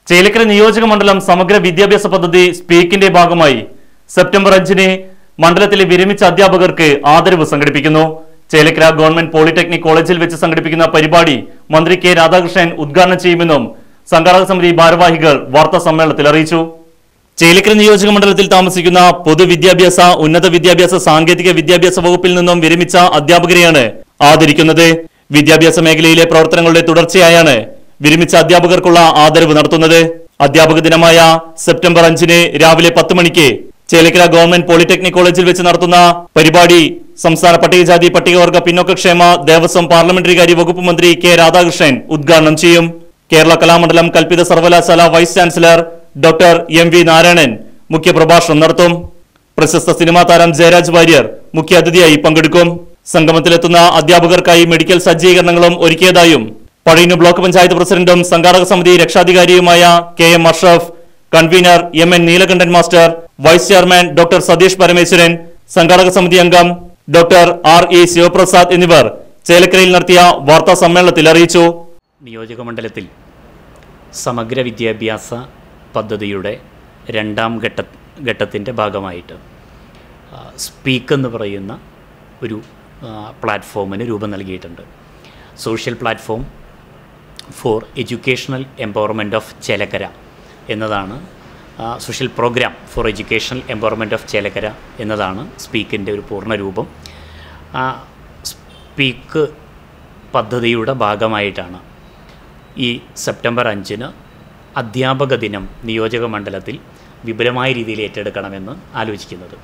ചേലക്കര നിയോജക മണ്ഡലം സമഗ്ര വിദ്യാഭ്യാസ പദ്ധതി സ്പീക്കിന്റെ ഭാഗമായി സെപ്റ്റംബർ അഞ്ചിന് മണ്ഡലത്തിലെ വിരമിച്ച അധ്യാപകർക്ക് ആദരവ് സംഘടിപ്പിക്കുന്നു ചേലക്കര ഗവൺമെന്റ് പോളിടെക്നിക് കോളേജിൽ വെച്ച് സംഘടിപ്പിക്കുന്ന പരിപാടി മന്ത്രി കെ രാധാകൃഷ്ണൻ ഉദ്ഘാടനം ചെയ്യുമെന്നും സംഘാടക സമിതി ഭാരവാഹികൾ വാർത്താ സമ്മേളനത്തിൽ അറിയിച്ചു ചേലക്കര നിയോജക മണ്ഡലത്തിൽ താമസിക്കുന്ന പൊതുവിദ്യാഭ്യാസ ഉന്നത വിദ്യാഭ്യാസ സാങ്കേതിക വിദ്യാഭ്യാസ വകുപ്പിൽ നിന്നും വിരമിച്ച അധ്യാപകരെയാണ് ആദരിക്കുന്നത് വിദ്യാഭ്യാസ മേഖലയിലെ പ്രവർത്തനങ്ങളുടെ തുടർച്ചയായാണ് വിരമിച്ച അധ്യാപകർക്കുള്ള ആദരവ് നടത്തുന്നത് അധ്യാപക ദിനമായ സെപ്റ്റംബർ അഞ്ചിന് രാവിലെ പത്ത് മണിക്ക് ചേലക്കര ഗവൺമെന്റ് പോളിടെക്നിക് കോളേജിൽ വെച്ച് നടത്തുന്ന പരിപാടി സംസ്ഥാന പട്ടികജാതി പട്ടികവർഗ പിന്നോക്കക്ഷേമ ദേവസ്വം പാർലമെന്ററി കാര്യ വകുപ്പ് മന്ത്രി കെ രാധാകൃഷ്ണൻ ഉദ്ഘാടനം ചെയ്യും കേരള കലാമണ്ഡലം കൽപ്പിത സർവകലാശാല vice chancellor doctor M V Narayanan മുഖ്യപ്രഭാഷണം നടത്തും പ്രശസ്ത സിനിമാ താരം ജയരാജ് വാര്യർ മുഖ്യാതിഥിയായി പങ്കെടുക്കും സംഗമത്തിലെത്തുന്ന അധ്യാപകർക്കായി മെഡിക്കൽ സജ്ജീകരണങ്ങളും ഒരുക്കിയതായും പഴയന്നൂർ ബ്ലോക്ക് പഞ്ചായത്ത് പ്രസിഡന്റും സംഘാടക സമിതി രക്ഷാധികാരിയുമായ K M Ashraf convener M N Neelakantan master vice chairman doctor Satheesh Parameswaran സംഘാടക സമിതി അംഗം ഡോക്ടർ ആർ ഇ ശിവപ്രസാദ് എന്നിവർ ചേലക്കരയിൽ നടത്തിയ വാർത്താ സമ്മേളനത്തിൽ അറിയിച്ചു നിയോജക മണ്ഡലത്തിൽ സമഗ്ര വിദ്യാഭ്യാസ പദ്ധതിയുടെ രണ്ടാം ഘട്ട ഘട്ടത്തിൻ്റെ ഭാഗമായിട്ട് ആ, സ്പീക്ക് എന്ന് പറയുന്ന ഒരു ആ, പ്ലാറ്റ്ഫോമിന് രൂപം നൽകിയിട്ടുണ്ട് social platform for educational empowerment of Chelakkara എന്നതാണ് ആ, social program for educational empowerment of Chelakkara എന്നതാണ് സ്പീക്കിൻ്റെ ഒരു പൂർണ്ണ രൂപം ആ സ്പീക്ക് പദ്ധതിയുടെ ഭാഗമായിട്ടാണ് ഈ സെപ്റ്റംബർ അഞ്ചിന് അധ്യാപക ദിനം നിയോജക മണ്ഡലത്തിൽ വിപുലമായ രീതിയിൽ ഏറ്റെടുക്കണമെന്ന് ആലോചിക്കുന്നത്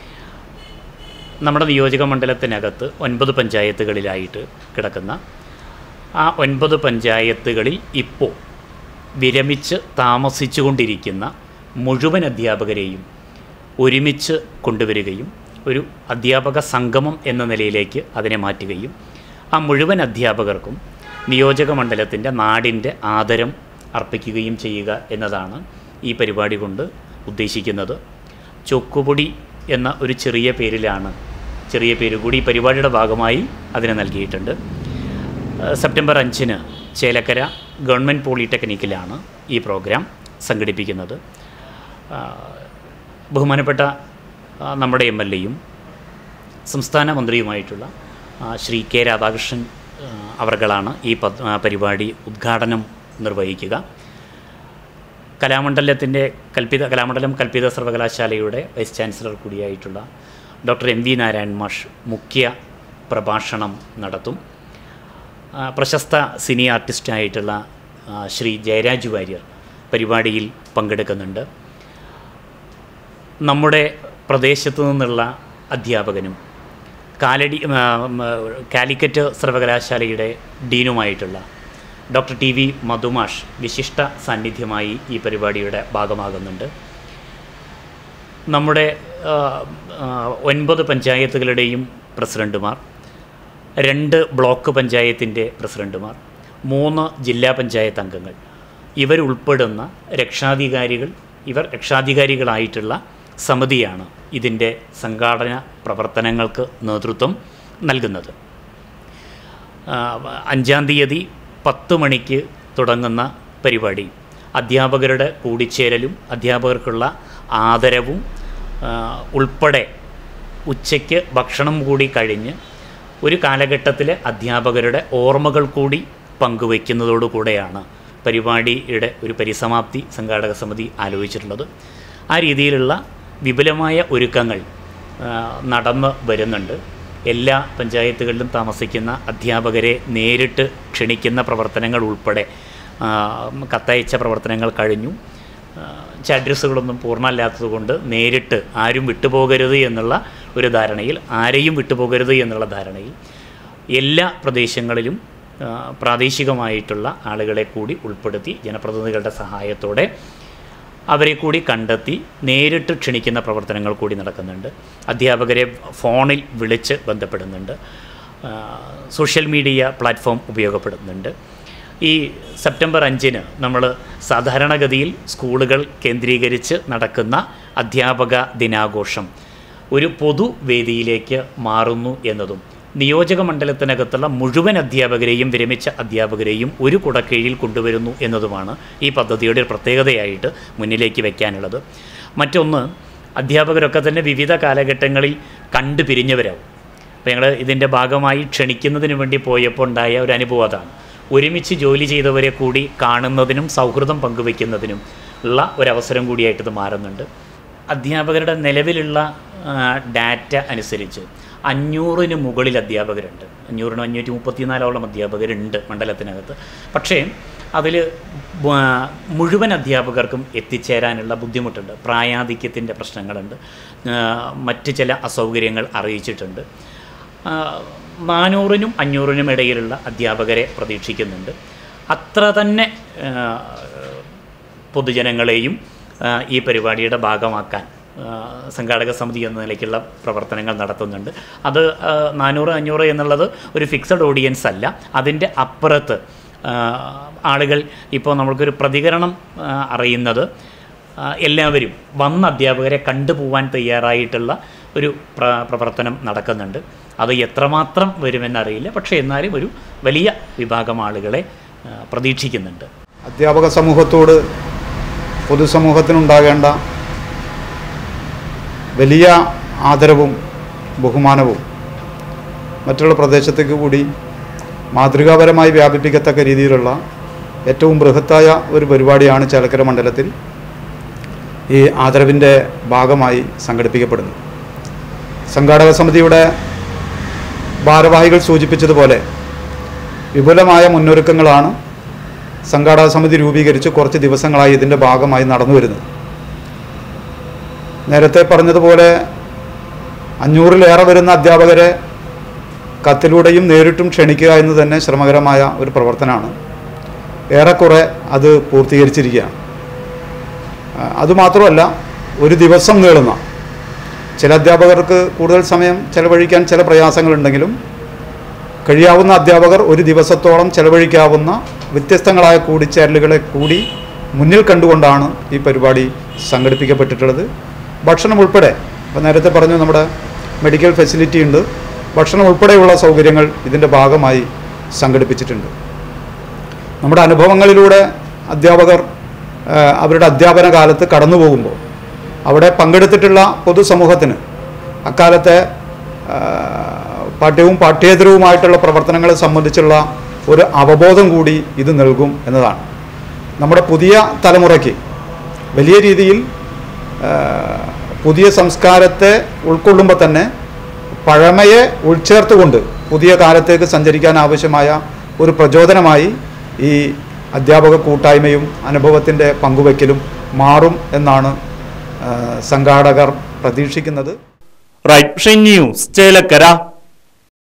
നമ്മുടെ നിയോജക മണ്ഡലത്തിനകത്ത് ഒൻപത് പഞ്ചായത്തുകളിലായിട്ട് കിടക്കുന്ന ആ ഒൻപത് പഞ്ചായത്തുകളിൽ ഇപ്പോൾ വിരമിച്ച് താമസിച്ചുകൊണ്ടിരിക്കുന്ന മുഴുവൻ അധ്യാപകരെയും ഒരുമിച്ച് കൊണ്ടുവരികയും ഒരു അധ്യാപക സംഗമം എന്ന നിലയിലേക്ക് അതിനെ മാറ്റുകയും ആ മുഴുവൻ അധ്യാപകർക്കും നിയോജക മണ്ഡലത്തിൻ്റെ നാടിൻ്റെ ആദരം അർപ്പിക്കുകയും ചെയ്യുക എന്നതാണ് ഈ പരിപാടി കൊണ്ട് ഉദ്ദേശിക്കുന്നത് ചൊക്കുപൊടി എന്ന ഒരു ചെറിയ പേരിലാണ് ചെറിയ പേര് കൂടി ഈ പരിപാടിയുടെ ഭാഗമായി അതിന് നൽകിയിട്ടുണ്ട് ഏഹ് സെപ്റ്റംബർ അഞ്ചിന് ചേലക്കര ഗവൺമെൻറ് പോളിടെക്നിക്കിലാണ് ഈ പ്രോഗ്രാം സംഘടിപ്പിക്കുന്നത് ആഹ് ബഹുമാനപ്പെട്ട ആ, നമ്മുടെ എം എൽ എയും സംസ്ഥാന മന്ത്രിയുമായിട്ടുള്ള ആ, ശ്രീ കെ രാധാകൃഷ്ണൻ ആ, അവർകളാണ് ഈ പദ്- ആ, പരിപാടി ഉദ്ഘാടനം നിർവഹിക്കുക കലാമണ്ഡലത്തിൻ്റെ കൽപ്പിത കലാമണ്ഡലം കൽപ്പിത സർവകലാശാലയുടെ വൈസ് ചാൻസലർ കൂടിയായിട്ടുള്ള ഡോക്ടർ എം വി നാരായൺ മാഷ് മുഖ്യ പ്രഭാഷണം നടത്തും ആ, പ്രശസ്ത സിനി ആർട്ടിസ്റ്റായിട്ടുള്ള ആ, ശ്രീ ജയരാജ് വാര്യർ പരിപാടിയിൽ പങ്കെടുക്കുന്നുണ്ട് നമ്മുടെ പ്രദേശത്തു നിന്നുള്ള അധ്യാപകനും കാലടി ആ, ഉം, കാലിക്കറ്റ് സർവകലാശാലയുടെ ഡീനുമായിട്ടുള്ള ഡോക്ടർ ടി വി മധുമാഷ് വിശിഷ്ട സാന്നിധ്യമായി ഈ പരിപാടിയുടെ ഭാഗമാകുന്നുണ്ട് നമ്മുടെ ആ, ആ, ഒൻപത് പഞ്ചായത്തുകളുടെയും പ്രസിഡൻറ്റുമാർ രണ്ട് ബ്ലോക്ക് പഞ്ചായത്തിൻ്റെ പ്രസിഡൻറ്റുമാർ മൂന്ന് ജില്ലാ പഞ്ചായത്ത് അംഗങ്ങൾ ഇവരുൾപ്പെടുന്ന രക്ഷാധികാരികൾ ഇവർ രക്ഷാധികാരികളായിട്ടുള്ള സമിതിയാണ് ഇതിൻ്റെ സംഘാടന പ്രവർത്തനങ്ങൾക്ക് നേതൃത്വം നൽകുന്നത് ആ, അഞ്ചാം തീയതി പത്ത് മണിക്ക് തുടങ്ങുന്ന പരിപാടി അധ്യാപകരുടെ കൂടിച്ചേരലും അധ്യാപകർക്കുള്ള ആദരവും ആ, ഉൾപ്പെടെ ഉച്ചയ്ക്ക് ഭക്ഷണം കൂടി കഴിഞ്ഞ് ഒരു കാലഘട്ടത്തിലെ അധ്യാപകരുടെ ഓർമ്മകൾ കൂടി പങ്കുവയ്ക്കുന്നതോടുകൂടെയാണ് പരിപാടിയുടെ ഒരു പരിസമാപ്തി സംഘാടക സമിതി ആലോചിച്ചിട്ടുള്ളത് ആ രീതിയിലുള്ള വിപുലമായ ഒരുക്കങ്ങൾ ആ, നടന്ന് വരുന്നുണ്ട് എല്ലാ പഞ്ചായത്തുകളിലും താമസിക്കുന്ന അധ്യാപകരെ നേരിട്ട് ക്ഷണിക്കുന്ന പ്രവർത്തനങ്ങൾ ഉൾപ്പെടെ ആ, കത്തയച്ച പ്രവർത്തനങ്ങൾ കഴിഞ്ഞു ആ, ചില അഡ്രസ്സുകളൊന്നും പൂർണ്ണമല്ലാത്തതുകൊണ്ട് നേരിട്ട് ആരും വിട്ടുപോകരുത് എന്നുള്ള ഒരു ധാരണയിൽ ആരെയും വിട്ടുപോകരുത് എന്നുള്ള ധാരണയിൽ എല്ലാ പ്രദേശങ്ങളിലും ആ, പ്രാദേശികമായിട്ടുള്ള ആളുകളെ കൂടി ഉൾപ്പെടുത്തി ജനപ്രതിനിധികളുടെ സഹായത്തോടെ അവരെ കൂടി കണ്ടെത്തി നേരിട്ട് ക്ഷണിക്കുന്ന പ്രവർത്തനങ്ങൾ കൂടി നടക്കുന്നുണ്ട് അധ്യാപകരെ ഫോണിൽ വിളിച്ച് ബന്ധപ്പെടുന്നുണ്ട് ആ, സോഷ്യൽ മീഡിയ പ്ലാറ്റ്ഫോം ഉപയോഗപ്പെടുന്നുണ്ട് ഈ സെപ്റ്റംബർ അഞ്ചിന് നമ്മൾ സാധാരണഗതിയിൽ സ്കൂളുകൾ കേന്ദ്രീകരിച്ച് നടക്കുന്ന അധ്യാപക ദിനാഘോഷം ഒരു പൊതുവേദിയിലേക്ക് മാറുന്നു എന്നതും നിയോജക മണ്ഡലത്തിനകത്തുള്ള മുഴുവൻ അധ്യാപകരെയും വിരമിച്ച അധ്യാപകരെയും ഒരു കുടക്കീഴിൽ കൊണ്ടുവരുന്നു എന്നതുമാണ് ഈ പദ്ധതിയുടെ ഒരു പ്രത്യേകതയായിട്ട് മുന്നിലേക്ക് വയ്ക്കാനുള്ളത് മറ്റൊന്ന് അധ്യാപകരൊക്കെ തന്നെ വിവിധ കാലഘട്ടങ്ങളിൽ കണ്ടു പിരിഞ്ഞവരാവും അപ്പോൾ ഞങ്ങൾ ഇതിൻ്റെ ഭാഗമായി ക്ഷണിക്കുന്നതിന് വേണ്ടി പോയപ്പോൾ ഉണ്ടായ ഒരു അനുഭവം അതാണ് ഒരുമിച്ച് ജോലി ചെയ്തവരെ കൂടി കാണുന്നതിനും സൗഹൃദം പങ്കുവയ്ക്കുന്നതിനും ഉള്ള ഒരവസരം കൂടിയായിട്ട് ഇത് മാറുന്നുണ്ട് അധ്യാപകരുടെ നിലവിലുള്ള ആ, ഡാറ്റ അനുസരിച്ച് അഞ്ഞൂറിന് മുകളിൽ അധ്യാപകരുണ്ട് അഞ്ഞൂറിനും അഞ്ഞൂറ്റി മുപ്പത്തിനാലോളം അധ്യാപകരുണ്ട് മണ്ഡലത്തിനകത്ത് പക്ഷേ അതിൽ മുഴുവൻ അധ്യാപകർക്കും എത്തിച്ചേരാനുള്ള ബുദ്ധിമുട്ടുണ്ട് പ്രായാധിക്യത്തിൻ്റെ പ്രശ്നങ്ങളുണ്ട് ആ, മറ്റ് ചില അസൗകര്യങ്ങൾ അറിയിച്ചിട്ടുണ്ട് ആ, നാനൂറിനും അഞ്ഞൂറിനും ഇടയിലുള്ള അധ്യാപകരെ പ്രതീക്ഷിക്കുന്നുണ്ട് അത്ര തന്നെ ആ, പൊതുജനങ്ങളെയും ആ, ഈ പരിപാടിയുടെ ഭാഗമാക്കാൻ ആ, സംഘാടക സമിതി എന്ന നിലയ്ക്കുള്ള പ്രവർത്തനങ്ങൾ നടത്തുന്നുണ്ട് അത് ആ, നാനൂറ് അഞ്ഞൂറ് എന്നുള്ളത് ഒരു ഫിക്സഡ് ഓഡിയൻസ് അല്ല അതിൻ്റെ അപ്പുറത്ത് ആ, ആളുകൾ ഇപ്പോൾ നമ്മൾക്കൊരു പ്രതികരണം ആ, അറിയുന്നത് ആ, എല്ലാവരും വന്ന അധ്യാപകരെ കണ്ടുപോവാൻ തയ്യാറായിട്ടുള്ള ഒരു പ്ര പ്രവർത്തനം നടക്കുന്നുണ്ട് അത് എത്രമാത്രം വരുമെന്നറിയില്ല പക്ഷേ എന്നാലും ഒരു വലിയ വിഭാഗം ആളുകളെ ആ, പ്രതീക്ഷിക്കുന്നുണ്ട് അധ്യാപക സമൂഹത്തോട് പൊതുസമൂഹത്തിനുണ്ടാകേണ്ട വലിയ ആദരവും ബഹുമാനവും മറ്റുള്ള പ്രദേശത്തേക്ക് കൂടി മാതൃകാപരമായി വ്യാപിപ്പിക്കത്തക്ക രീതിയിലുള്ള ഏറ്റവും ബൃഹത്തായ ഒരു പരിപാടിയാണ് ചേലക്കര മണ്ഡലത്തിൽ ഈ ആദരവിൻ്റെ ഭാഗമായി സംഘടിപ്പിക്കപ്പെടുന്നത് സംഘാടക സമിതിയുടെ ഭാരവാഹികൾ സൂചിപ്പിച്ചതുപോലെ വിപുലമായ മുന്നൊരുക്കങ്ങളാണ് സംഘാടക സമിതി രൂപീകരിച്ച് കുറച്ച് ദിവസങ്ങളായി ഇതിൻ്റെ ഭാഗമായി നടന്നു വരുന്നത് നേരത്തെ പറഞ്ഞതുപോലെ അഞ്ഞൂറിലേറെ വരുന്ന അധ്യാപകരെ കത്തിലൂടെയും നേരിട്ടും ക്ഷണിക്കുക എന്ന് തന്നെ ശ്രമകരമായ ഒരു പ്രവർത്തനമാണ് ഏറെക്കുറെ അത് പൂർത്തീകരിച്ചിരിക്കുകയാണ് ആ, അതുമാത്രമല്ല ഒരു ദിവസം നീളുന്ന ചില അധ്യാപകർക്ക് കൂടുതൽ സമയം ചെലവഴിക്കാൻ ചില പ്രയാസങ്ങളുണ്ടെങ്കിലും കഴിയാവുന്ന അധ്യാപകർ ഒരു ദിവസത്തോളം ചെലവഴിക്കാവുന്ന വ്യത്യസ്തങ്ങളായ കൂടിച്ചേരലുകളെ കൂടി മുന്നിൽ കണ്ടുകൊണ്ടാണ് ഈ പരിപാടി സംഘടിപ്പിക്കപ്പെട്ടിട്ടുള്ളത് ഭക്ഷണം ഉൾപ്പെടെ ഇപ്പോൾ നേരത്തെ പറഞ്ഞു നമ്മുടെ മെഡിക്കൽ ഫെസിലിറ്റി ഉണ്ട് ഭക്ഷണം ഉൾപ്പെടെയുള്ള സൗകര്യങ്ങൾ ഇതിൻ്റെ ഭാഗമായി സംഘടിപ്പിച്ചിട്ടുണ്ട് നമ്മുടെ അനുഭവങ്ങളിലൂടെ അധ്യാപകർ ആ, അവരുടെ അധ്യാപന കാലത്ത് കടന്നു പോകുമ്പോൾ അവിടെ പങ്കെടുത്തിട്ടുള്ള പൊതുസമൂഹത്തിന് അക്കാലത്തെ ആ, പാഠ്യവും പാഠ്യേതരവുമായിട്ടുള്ള പ്രവർത്തനങ്ങളെ സംബന്ധിച്ചുള്ള ഒരു അവബോധം കൂടി ഇത് നൽകും എന്നതാണ് നമ്മുടെ പുതിയ തലമുറയ്ക്ക് വലിയ രീതിയിൽ ആ, പുതിയ സംസ്കാരത്തെ ഉൾക്കൊള്ളുമ്പോൾ തന്നെ പഴമയെ ഉൾച്ചേർത്തുകൊണ്ട് പുതിയ കാലത്തേക്ക് സഞ്ചരിക്കാൻ ആവശ്യമായ ഒരു പ്രചോദനമായി ഈ അധ്യാപക കൂട്ടായ്മയും അനുഭവത്തിൻ്റെ പങ്കുവയ്ക്കലും മാറും എന്നാണ് ആ, സംഘാടകർ പ്രതീക്ഷിക്കുന്നത് റൈറ്റ് ന്യൂസ് ചേലക്കര